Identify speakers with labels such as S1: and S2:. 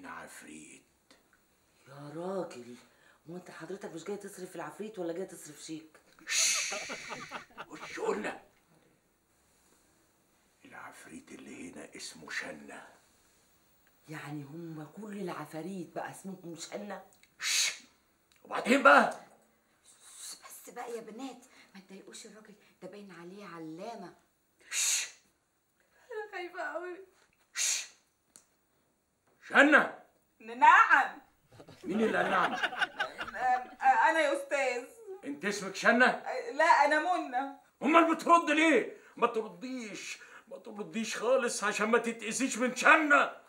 S1: هنا عفريت
S2: يا راجل هو انت حضرتك مش جاي تصرف في العفريت ولا جاي تصرف شيك
S1: وش قلنا العفريت اللي هنا اسمه شنة
S2: يعني هم كل العفاريت بقى اسمهم شنة
S1: وبعدين بقى
S3: بس بقى يا بنات ما تضايقوش الراجل ده باين عليه علامه
S4: انا خايفه قوي
S1: شنة
S4: نعم
S1: مين اللي قال نعم
S4: انا يا استاذ
S1: انت اسمك شنة
S4: لا انا منى
S1: امال بترد ليه ما ترديش ما ترديش خالص عشان ما تتأذيش من شنة